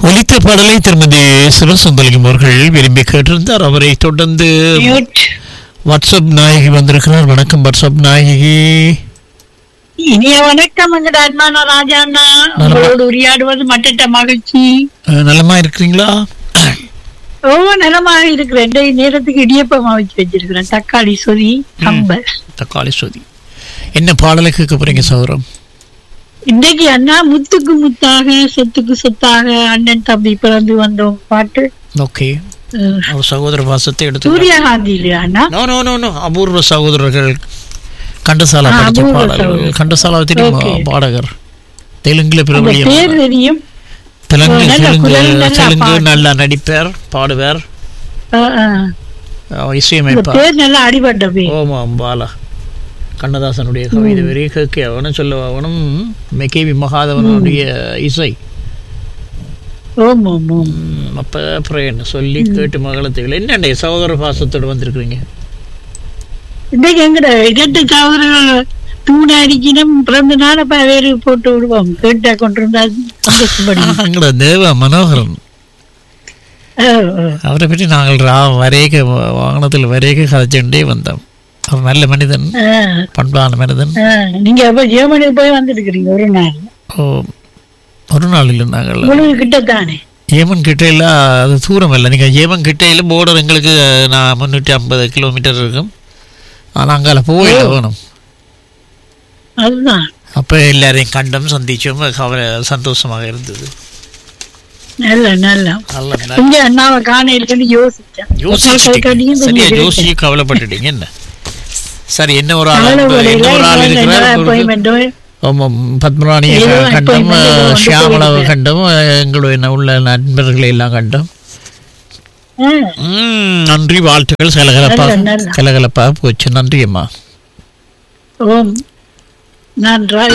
ஒலித்த பாடலை திருமதி சிவசுந்தலிங்கம் அவர்கள் விரும்பி கேட்டிருந்தார் அவரை தொடர்ந்து மியூட் வாட்ஸ்அப் நாயகி வந்திருக்கிறார் வணக்கம் வாட்ஸ்அப் நாயகி இனிய வணக்கம் எங்க அன்பான ராஜா அண்ணா உங்களோடு உரையாடுவது மட்டற்ற மகிழ்ச்சி அஹ், நலமா இருக்கிறீங்களா ஓ நலமாக இருக்கிறேன் இந்த நேரத்துக்கு இடியப்பம் வச்சு வச்சிருக்கிறேன் தக்காளி சொதி கம்பல் தக்காளி சொதி என்ன பாடலை கேட்க போறீங்க சௌரம் இன்னைக்கு அண்ணா முத்துக்கு முத்தாக சொத்துக்கு சொத்தாக அண்ணன் தம்பி பிறந்து வந்தோம் பாட்டு ஓகே அஹ், ஒரு சகோதர பாசத்தை எடுத்து சூரியகாந்தி இல்லையா அண்ணா no no no no Apoorva Sagodharargal Ghantasala ஆ, படிச்ச அபூர்வ பாடல்கள் சகோதரர். கண்டசாலா தெரியுமா Okay. பாடகர் தெலுங்குல அந்த பிரபலியம் பேர் தெரியும் தெலுங்கு ஓ, நல்ல தெலுங்கு குரல், நல்லா தெலுங்கு பாடு. நல்லா நடிப்பார் பாடுவார் அஹ், அஹ். அஹ், இந்த இசையமைப்பார் பேர் நல்லா அடிபட்ட பேர் ஓமாம் பாலா கண்ணதாசனுடைய கவிதை வரி கேட்க அவனும் சொல்ல அவனும் மெகேவி மகாதவனுடைய இசை ஓம் ஓம் ஓம் ம், அப்ப அப்புறம் என்ன சொல்லி கேட்டு மகளத்துகள் என்னண்டே சகோதர பாசத்தோடு வந்திருக்கிறீங்க இன்னைக்கு எங்கட இரண்டு சகோதரர்கள் தூண அடிக்கணும் பிறந்த நாள் அப்ப வேறு போட்டு விடுவோம் கேட்டா கொண்டிருந்தா சந்தோஷப்படி அங்கட தேவ மனோகரன் அவரை பற்றி நாங்கள் ரா வரைக வாகனத்தில் வரைக கதைச்சுட்டே வந்தோம் அவர் நல்ல மனிதன் பண்பான மனிதன் நீங்க அப்ப ஜெர்மனிக்கு போய் வந்திருக்கிறீங்க ஒரு நாள் ஓ, ஒரு நாளில் நாங்கள் உங்களுக்கு கிட்டத்தானே ஏமன் கிட்டையில் அது தூரம் இல்லை நீங்கள் ஏமன் கிட்டையில் போர்டர் எங்களுக்கு நான் முந்நூற்றி ஐம்பது கிலோமீட்டர் இருக்கும் ஆனால் அங்கால போய் வேணும் அதுதான் அப்போ எல்லாரையும் கண்டும் சந்திச்சோம் கவலை சந்தோஷமாக இருந்தது நல்ல நல்ல நல்ல நல்ல- இங்க அண்ணாவை காணையில் யோசிச்சேன் யோசிச்சிட்டீங்க சரியா யோசிச்சு கவலைப்பட்டுட்டீங்க என்ன சரி என்ன ஒரு ஆள் என்ன ஒரு ஆள் இருக்கிறார் ஒரு- அப்பாயின்மெண்ட் ஆமாம் பத்மராணியை ஏதோ கண்டோம் appointment ஏதோ வந்து ஷியாமலாவை போயிருக்கேன். கண்டோம் எங்களுடைய உள்ள நண்பர்களை எல்லாம் கண்டோம் ம், நன்றி வாழ்த்துக்கள் கலகலப்பா நல்ல, நல்ல. கலகலப்பா போச்சு நன்றி அம்மா ஓம் நன்றா